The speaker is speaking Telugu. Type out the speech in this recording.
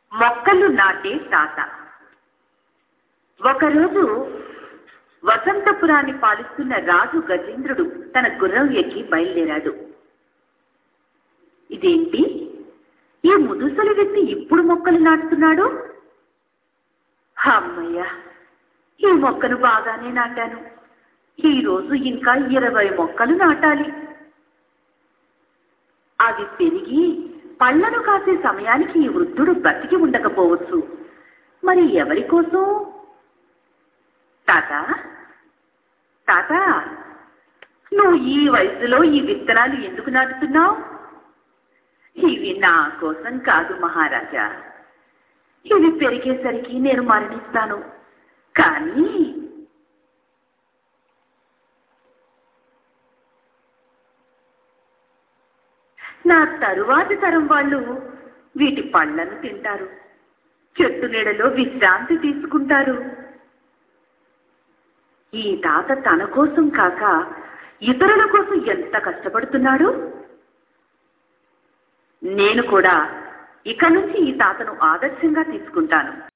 మొక్కలు నాటే తాత ఒకరోజు వసంతపురాన్ని పాలిస్తున్న రాజు గజేంద్రుడు తన గుర్రం ఎక్కి బయలుదేరాడు ఇదేంటి ఈ ముదుసలి వ్యక్తి ఇప్పుడు మొక్కలు నాటుతున్నాడు అమ్మయ్య ఈ మొక్కను బాగానే నాటాను ఈ రోజు ఇంకా ఇరవై మొక్కలు నాటాలి అవి పెరిగి పళ్ళను కాసే సమయానికి ఈ వృద్ధుడు బతికి ఉండకపోవచ్చు మరి ఎవరి కోసం తాత తాత నువ్వు ఈ వయసులో ఈ విత్తనాలు ఎందుకు నాటుతున్నావు ఇవి నా కోసం కాదు మహారాజా ఇవి పెరిగేసరికి నేను మరణిస్తాను కానీ నా తరువాతి తరం వాళ్ళు వీటి పళ్ళను తింటారు చెట్టు నీడలో విశ్రాంతి తీసుకుంటారు ఈ తాత తన కోసం కాక ఇతరుల కోసం ఎంత కష్టపడుతున్నాడు నేను కూడా ఇక నుంచి ఈ తాతను ఆదర్శంగా తీసుకుంటాను